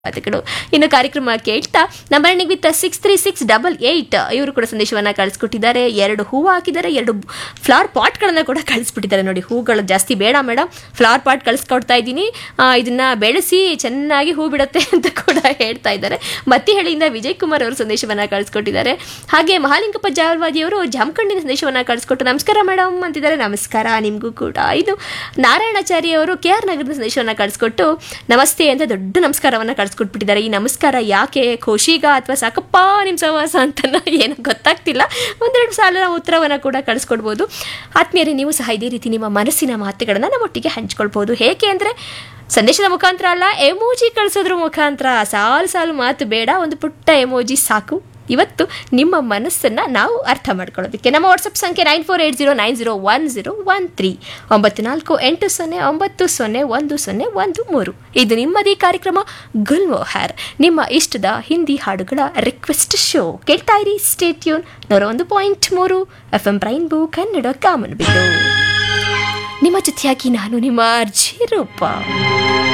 ಧನ್ಯವಾದಗಳು ಇನ್ನು ಕಾರ್ಯಕ್ರಮ ಕೇಳ್ತಾ number ending with six three six double eight ಇವರು ಕೂಡ ಸಂದೇಶವನ್ನ ಕಳಿಸ್ಕೊಟ್ಟಿದ್ದಾರೆ ಎರಡು ಹೂವು ಹಾಕಿದ್ದಾರೆ ಎರಡು ಫ್ಲವರ್ ಪಾಟ್ಗಳನ್ನ ಕೂಡ ಕಳಿಸ್ಬಿಟ್ಟಿದ್ದಾರೆ ನೋಡಿ ಹೂಗಳು ಜಾಸ್ತಿ ಬೇಡ ಮೇಡಮ್ ಫ್ಲವರ್ ಪಾಟ್ ಕಳಿಸ್ಕೊಡ್ತಾ ಇದ್ದೀನಿ ಆ, ಇದನ್ನ ಬೆಳೆಸಿ ಚೆನ್ನಾಗಿ ಹೂ ಬಿಡುತ್ತೆ ಅಂತ ಕೂಡ ಹೇಳ್ತಾ ಇದ್ದಾರೆ ಮತ್ತಿಹಳ್ಳಿಯಿಂದ ವಿಜಯ್ ಕುಮಾರ್ ಅವರು ಸಂದೇಶವನ್ನ ಕಳಿಸ್ಕೊಟ್ಟಿದ್ದಾರೆ ಹಾಗೆ ಮಹಾಲಿಂಗಪ್ಪ ಜಾಲ್ವಾದಿಯವರು ಜಾಮಖಂಡಿನ ಸಂದೇಶವನ್ನ ಕಳಿಸ್ಕೊಟ್ಟು ನಮಸ್ಕಾರ ಮೇಡಮ್ ಅಂತಿದ್ದಾರೆ ನಮಸ್ಕಾರ ನಿಮಗೂ ಕೂಡ ಇದು ನಾರಾಯಣಾಚಾರ್ಯ ಅವರು ಕೆ ಆರ್ ನಗರದ ಸಂದೇಶವನ್ನ ಕಳಿಸ್ಕೊಟ್ಟು ನಮಸ್ತೆ ಅಂತ ದೊಡ್ಡ ನಮಸ್ಕಾರವನ್ನ ಕಳಿಸ್ಕೊಟ್ಬಿಟ್ಟಿದ್ದಾರೆ ಈ ನಮಸ್ಕಾರ ಯಾಕೆ ಖುಷಿಗ ಅಥವಾ ಸಾಕಪ್ಪ ನಿಮ್ಮ ಸಹವಾಸ ಅಂತ ಏನೋ ಗೊತ್ತಾಗ್ತಿಲ್ಲ ಒಂದೆರಡು ಸಾಲ ಉತ್ತರವನ್ನ ಕೂಡ ಕಳಿಸ್ಕೊಡ್ಬೋದು ಆತ್ಮೀಯರೇ ನೀವು ಸಹ ಇದೇ ರೀತಿ ನಿಮ್ಮ ಮನಸ್ಸಿನ ಮಾತುಗಳನ್ನ ನಮ್ಮೊಟ್ಟಿಗೆ ಹಂಚ್ಕೊಳ್ಬೋದು ಹೇಗೆ ಅಂದರೆ ಸಂದೇಶದ ಮುಖಾಂತರ ಅಲ್ಲ ಎಮೋಜಿ ಕಳಿಸೋದ್ರ ಮುಖಾಂತರ ಸಾಲು ಸಾಲು ಮಾತು ಬೇಡ ಒಂದು ಪುಟ್ಟ ಎಮೋಜಿ ಸಾಕು ಇವತ್ತು ನಿಮ್ಮ ಮನಸ್ಸನ್ನ ನಾವು ಅರ್ಥ ಮಾಡ್ಕೊಳ್ಳೋದಕ್ಕೆ ನಮ್ಮ ವಾಟ್ಸಪ್ ಸಂಖ್ಯೆ nine four eight zero nine zero one zero one three ಒಂಬತ್ತು ನಾಲ್ಕು ಎಂಟು ಸೊನ್ನೆ ಒಂಬತ್ತು ಸೊನ್ನೆ ಒಂದು ಸೊನ್ನೆ ಒಂದು ಮೂರು ಇದು ನಿಮ್ಮದೇ ಕಾರ್ಯಕ್ರಮ ಗುಲ್ಮೋಹರ್ ನಿಮ್ಮ ಇಷ್ಟದ ಹಿಂದಿ ಹಾಡುಗಳ ರಿಕ್ವೆಸ್ಟ್ ಶೋ ಕೇಳ್ತಾ ಇರಿ ಸ್ಟೇಟ್ಯೂನ್ ನೂರ ಒಂದು ಪಾಯಿಂಟ್ ಮೂರು ಎಫ್ ಎಂ ರೈನ್ಬೋ ಕನ್ನಡ ಕಾಮನ್ ಬಿದ್ದು ನಿಮ್ಮ ಜೊತೆಯಾಗಿ ನಾನು ನಿಮ್ಮ ಅರ್ಜಿ ರೂಪ